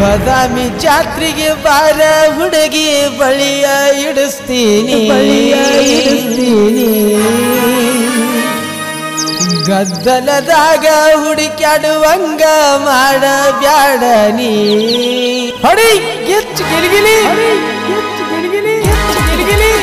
ಬದಾಮಿ ಜಾತ್ರೆಗೆ ಬಾರ ಹುಡುಗಿ ಬಳಿಯ ಇಡಿಸ್ತೀನಿ ಬಳಿಯ ಇಡಿಸ್ತೀನಿ. ಗದ್ದಲದಾಗ ಹುಡುಕ್ಯಾಡುವಂಗ ಮಾಡ ಬ್ಯಾಡ ನೀ ಹೊಡಿ ಗಿಚ್ಚು ಗಿಲಿಗಿಲಿ ಗಿಚ್ಚು ಗಿಲಿಗಿಲಿ ಗಿಚ್ಚು ಗಿಲಿಗಿಲಿ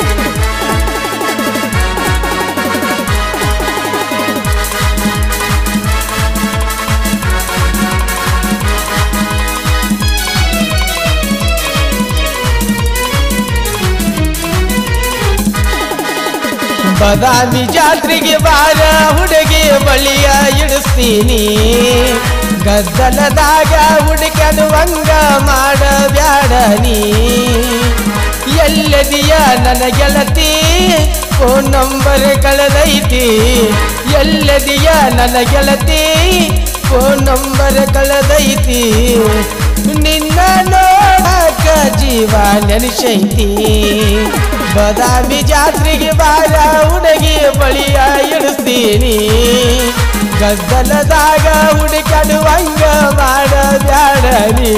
ಬದಾಮಿ ಜಾತ್ರೆಗೆ ಬಾರ ಹುಡುಗಿ ಬಳಿಯ ಇಡಿಸ್ತೀನಿ ಗದ್ದಲದಾಗ ಹುಡುಕಡುವಂಗ ಮಾಡ ಬ್ಯಾಡ ನೀ ಎಲ್ಲದಿಯ ನನ್ನ ಗೆಳತಿ ಫೋನ್ ನಂಬರ್ ಕಳೆದೈತಿ ಎಲ್ಲದಿಯ ನನ್ನ ಗೆಳತಿ ಫೋನ್ ನಂಬರ್ ಕಳೆದೈತಿ ನಿನ್ನ ನೋಡಕ ಜೀವ ನೆನೆಸೈತಿ ಬದಾಮಿ ಜಾತ್ರೆಗೆ ಬಾರ ಹುಡುಗಿ ಬಳಿಯ ಇಡಿಸ್ತೀನಿ ಗದ್ದಲದಾಗ ಹುಡುಕಾಡುವಂಗ ಮಾಡ ಬ್ಯಾಡ ನೀ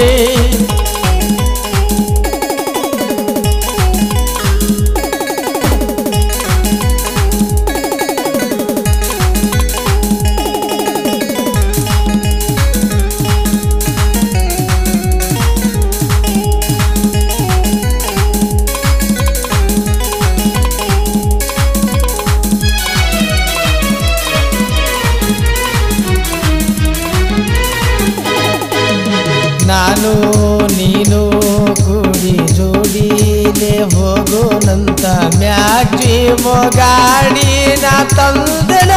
ನಾನು ನೀನು ಕೂಡಿ ಜೋಡಿಲೆ ಹೋಗೋನಂತ ಮ್ಯಾಗ್ಜಿ ಮೊಗಾಡಿ ನಾ ತಂದನ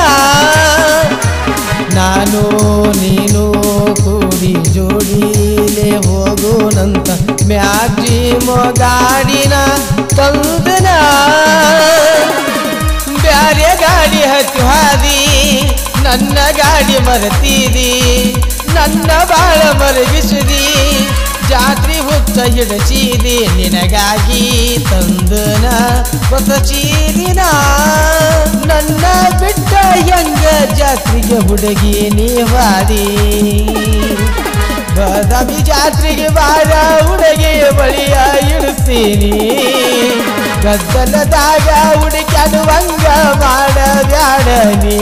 ನಾನು ನೀನು ಕೂಡಿ ಜೋಡಿಲೆ ಹೋಗೋನಂತ ಮ್ಯಾಗ್ಜಿ ಮೊಗಾಡಿನ ತಂದನ ಬ್ಯಾರೆ ಗಾಡಿ ಹತ್ತಿ ಹಾದಿ ನನ್ನ ಗಾಡಿ ಮರತೀದಿ ನನ್ನ ಬಾಳ ಮರಗಿಸಿದಿ ಜಾತ್ರೆ ಹುಚ್ಚ ಹಿಡಚೀದಿ ನಿನಗಾಗಿ ತಂದನ ಹೊಸ ಚೀದಿನ ನನ್ನ ಬಿಟ್ಟ ಹೆಂಗ ಜಾತ್ರೆಗೆ ಹುಡುಗಿ ನೀವಾದಿ ಬದಾಮಿ ಜಾತ್ರೆಗೆ ಬಾರ ಹುಡುಗಿ ಬಳಿಯ ಇಡಿಸ್ತೀನಿ ಗದ್ದಲದಾಗ ಹುಡುಕಾಡುವಂಗ ಮಾಡ ಬ್ಯಾಡ ನೀ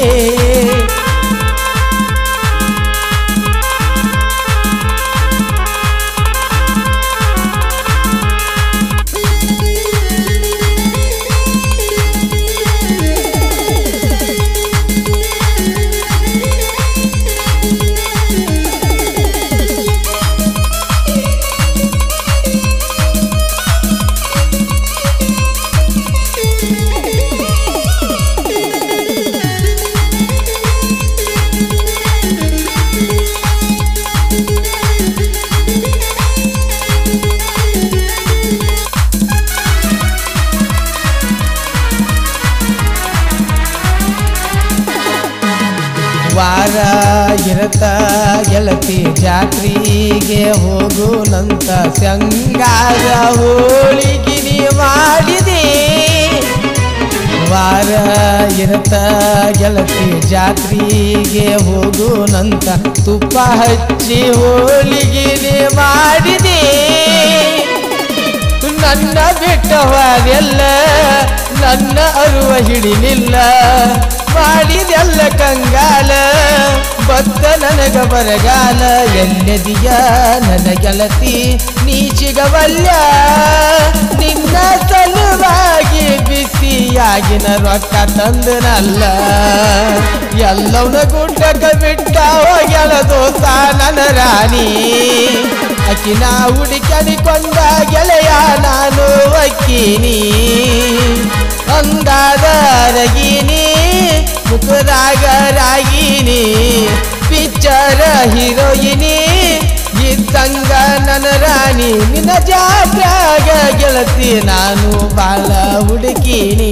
ವಾರ ಇರತ ಗೆಳತಿ ಜಾತ್ರೆಗೆ ಹೋಗುನಂತ ಸಂಗಾರ ಹೋಳಿಗೆ ನೀ ಮಾಡಿದೆ ವಾರ ಇರತ ಗೆಳತಿ ಜಾತ್ರೆಗೆ ಹೋಗುನಂತ ತುಪ್ಪ ಹಚ್ಚಿ ಹೋಳಿಗೆ ನೀ ಮಾಡಿದೆ ನನ್ನ ಬಿಟ್ಟವಾದೆಲ್ಲ ನನ್ನ ಅರುವ ಹಿಡಿಲಿಲ್ಲ ಮಾಡಿದೆಲ್ಲ ಕಂಗಾಲ ಬತ್ತ ನನಗ ಬರಗಾಲ ಎಲ್ಲದಿಯ ನನ್ನ ಗೆಳತಿ ನೀ ಸಿಗವಲ್ಲ ನಿನ್ನ ಸಲುವಾಗಿ ಬಿಸಿಯಾಗಿನ ರೊಕ್ಕ ತಂದನಲ್ಲ ಎಲ್ಲವನ್ನ ಗುಡ್ಡಕ ಬಿಟ್ಟ ಹೋಗ್ಯಾಳ ದೋಸ ನನ್ನ ರಾಣಿ ಅಕಿನ ಹುಡುಕಡಿಕೊಂಡ ಗೆಳೆಯ ನಾನು ಅಕ್ಕಿನಿ ಅಂದಾದ ರಗಿನಿ ಮುಖದಾಗ ರಾಗಿನಿ ಪಿಕ್ಚರ ಹೀರೋಯಿನಿ ಇದ್ದಂಗ ನನ್ನ ರಾಣಿ ನಿನ್ನ ಜಾತ್ರಾಗ ಗೆಳತಿ ನಾನು ಬಾಳ ಹುಡುಕಿನಿ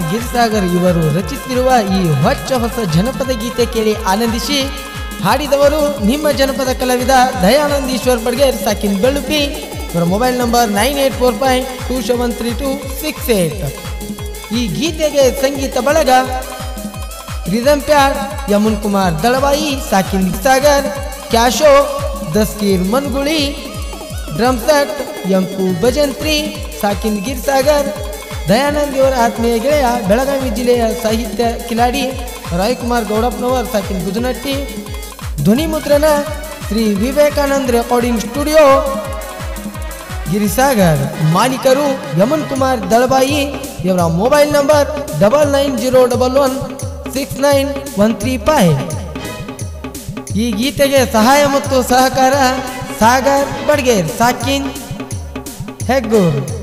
ಗಿರಿಸಾಗರ್ ಇವರು ರಚಿಸಿರುವ ಈ ಹೊಚ್ಚ ಹೊಸ ಜನಪದ ಗೀತೆ ಕೇಳಿ ಆನಂದಿಸಿ ಹಾಡಿದವರು ನಿಮ್ಮ ಜನಪದ ಕಲಾವಿದ ದಯಾನಂದ್ ಈಶ್ವರ್ ಬಡ್ಗೇರ್ ಸಾಕಿನ್ ಬೆಳುಪಿ ಇವರ mobile number nine eight four five two seven three two six eight ಈ ಗೀತೆಗೆ ಸಂಗೀತ ಬಳಗ ರಿದಮ್ ಪ್ಯಾಡ್ ಯಮುನ್ ಕುಮಾರ್ ದಳವಾಯಿ ಸಾಕಿನ್ ಸಾಗರ್ ಕ್ಯಾಶೋ ದಸ್ಕೀರ್ ಮನ್ಗುಳಿ ಡ್ರಮ್ ಸೆಟ್ ಯಂಕು ಭಜಂತ್ರಿ ಸಾಕಿನ್ ಗಿರ್ಸಾಗರ್ ದಯಾನಂದ್ ಇವರ ಆತ್ಮೀಯ ಗೆಳೆಯ ಬೆಳಗಾವಿ ಜಿಲ್ಲೆಯ ಸಾಹಿತ್ಯ ಕಿಲಾಡಿ ರಾಯ್ಕುಮಾರ್ ಗೌಡಪ್ಪನವರ್ ಸಾಕಿನ್ ಗುಜನಟ್ಟಿ ಧ್ವನಿ ಮುದ್ರಣ ಶ್ರೀ ವಿವೇಕಾನಂದ್ ರೆಕಾರ್ಡಿಂಗ್ ಸ್ಟುಡಿಯೋ ಗಿರಿಸಾಗರ್ ಮಾಲೀಕರು ಯಮನ್ ಕುಮಾರ್ ದಳಬಾಯಿ ಇವರ mobile number double nine zero double one six nine one three five ಈ ಗೀತೆಗೆ ಸಹಾಯ ಮತ್ತು ಸಹಕಾರ ಸಾಗರ್ ಬಡ್ಗೇರ್ ಸಾಕಿನ್ ಹೆಗ್ಗೂರ್